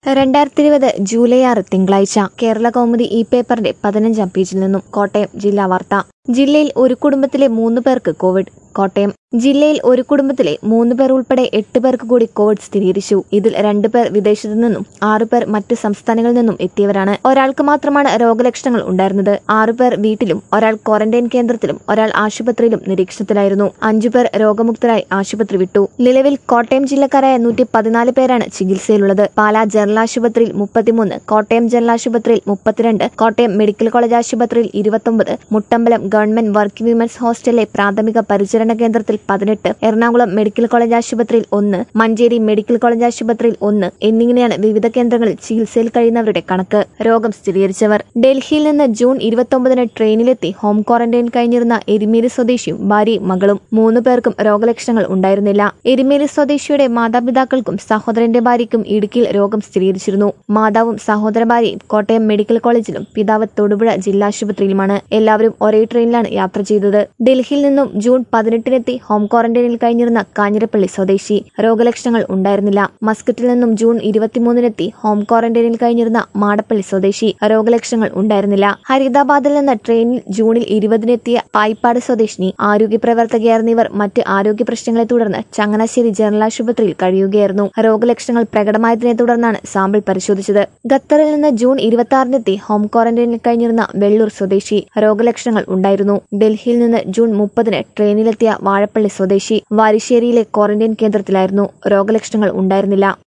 രണ്ടായിരത്തി ഇരുപത് ജൂലൈ ആറ് തിങ്കളാഴ്ച കേരള കൗമുദി ഇ പേപ്പറിന്റെ പതിനഞ്ചാം പേജിൽ നിന്നും കോട്ടയം ജില്ലാ വാർത്ത ജില്ലയിൽ ഒരു കുടുംബത്തിലെ മൂന്ന് പേർക്ക് കോവിഡ് കോട്ടയം ജില്ലയിൽ ഒരു കുടുംബത്തിലെ മൂന്ന് പേർ ഉൾപ്പെടെ എട്ട് പേർക്ക് കൂടി കോവിഡ് സ്ഥിരീകരിച്ചു ഇതിൽ രണ്ടു പേർ വിദേശത്തു നിന്നും ആറു പേർ മറ്റ് സംസ്ഥാനങ്ങളിൽ നിന്നും എത്തിയവരാണ് ഒരാൾക്ക് മാത്രമാണ് രോഗലക്ഷണങ്ങൾ ഉണ്ടായിരുന്നത് ആറു പേർ വീട്ടിലും ഒരാൾ ക്വാറന്റൈൻ കേന്ദ്രത്തിലും ഒരാൾ ആശുപത്രിയിലും നിരീക്ഷണത്തിലായിരുന്നു അഞ്ചു പേർ രോഗമുക്തരായി ആശുപത്രി വിട്ടു നിലവിൽ കോട്ടയം ജില്ലക്കാരായ നൂറ്റി പതിനാല് പേരാണ് ചികിത്സയിലുള്ളത് പാലാ ജനറൽ ആശുപത്രിയിൽ മുപ്പത്തിമൂന്ന് കോട്ടയം ജനറൽ ആശുപത്രിയിൽ മുപ്പത്തിരണ്ട് കോട്ടയം മെഡിക്കൽ കോളേജ് ആശുപത്രിയിൽ ഇരുപത്തൊമ്പത് മുട്ടമ്പലം ഗവൺമെന്റ് വർക്കിംഗ് വിമൻസ് ഹോസ്റ്റലിലെ പ്രാഥമിക പരിചരണ കേന്ദ്രത്തിൽ പതിനെട്ട് എറണാകുളം മെഡിക്കൽ കോളേജ് ആശുപത്രിയിൽ ഒന്ന് മഞ്ചേരി മെഡിക്കൽ കോളേജ് ആശുപത്രിയിൽ ഒന്ന് എന്നിങ്ങനെയാണ് വിവിധ കേന്ദ്രങ്ങളിൽ ചികിത്സയിൽ കഴിയുന്നവരുടെ കണക്ക് രോഗം സ്ഥിരീകരിച്ചവർ ഡൽഹിയിൽ നിന്ന് ജൂൺ ഇരുപത്തൊമ്പതിന് ട്രെയിനിലെത്തി ഹോം ക്വാറന്റൈൻ കഴിഞ്ഞിരുന്ന എരുമേലി സ്വദേശിയും ഭാര്യയും മകളും മൂന്ന് പേർക്കും രോഗലക്ഷണങ്ങൾ ഉണ്ടായിരുന്നില്ല എരുമേലി സ്വദേശിയുടെ മാതാപിതാക്കൾക്കും സഹോദരന്റെ ഭാര്യയ്ക്കും ഇടുക്കിയിൽ രോഗം സ്ഥിരീകരിച്ചിരുന്നു മാതാവും സഹോദര ഭാര്യയും കോട്ടയം മെഡിക്കൽ കോളേജിലും പിതാവ് തൊടുപുഴ ജില്ലാ ആശുപത്രിയിലുമാണ് എല്ലാവരും ഒരേ ട്രെയിനിലാണ് യാത്ര ചെയ്തത് ഡൽഹിയിൽ നിന്നും ജൂൺ പതിനെട്ടിനെത്തി ഹോം ക്വാറന്റൈനിൽ കഴിഞ്ഞിരുന്ന കാഞ്ഞിരപ്പള്ളി സ്വദേശി രോഗലക്ഷണങ്ങൾ ഉണ്ടായിരുന്നില്ല മസ്കറ്റിൽ നിന്നും ജൂൺ ഇരുപത്തിമൂന്നിനെത്തി ഹോം ക്വാറന്റൈനിൽ കഴിഞ്ഞിരുന്ന മാടപ്പള്ളി സ്വദേശി രോഗലക്ഷണങ്ങൾ ഉണ്ടായിരുന്നില്ല ഹരിതാബാദിൽ നിന്ന് ട്രെയിനിൽ ജൂണിൽ ഇരുപതിനെത്തിയ പായിപ്പാട് സ്വദേശിനി ആരോഗ്യ പ്രവർത്തകയായിരുന്ന ഇവർ മറ്റ് ആരോഗ്യ പ്രശ്നങ്ങളെ തുടർന്ന് ചങ്ങനാശ്ശേരി ജനറൽ ആശുപത്രിയിൽ കഴിയുകയായിരുന്നു രോഗലക്ഷണങ്ങൾ പ്രകടമായതിനെ തുടർന്നാണ് സാമ്പിൾ പരിശോധിച്ചത് ഖത്തറിൽ നിന്ന് ജൂൺ ഇരുപത്തി ആറിനെത്തി ഹോം ക്വാറന്റൈനിൽ കഴിഞ്ഞിരുന്ന വെള്ളൂർ സ്വദേശി രോഗലക്ഷണങ്ങൾ ഉണ്ടായിരുന്നു ഡൽഹിയിൽ നിന്ന് ജൂൺ മുപ്പതിന് ട്രെയിനിലെത്തിയ വാഴപ്പള്ളി സ്വദേശി വാരിശ്ശേരിയിലെ ക്വാറന്റൈൻ കേന്ദ്രത്തിലായിരുന്നു രോഗലക്ഷണങ്ങൾ ഉണ്ടായിരുന്നില്ല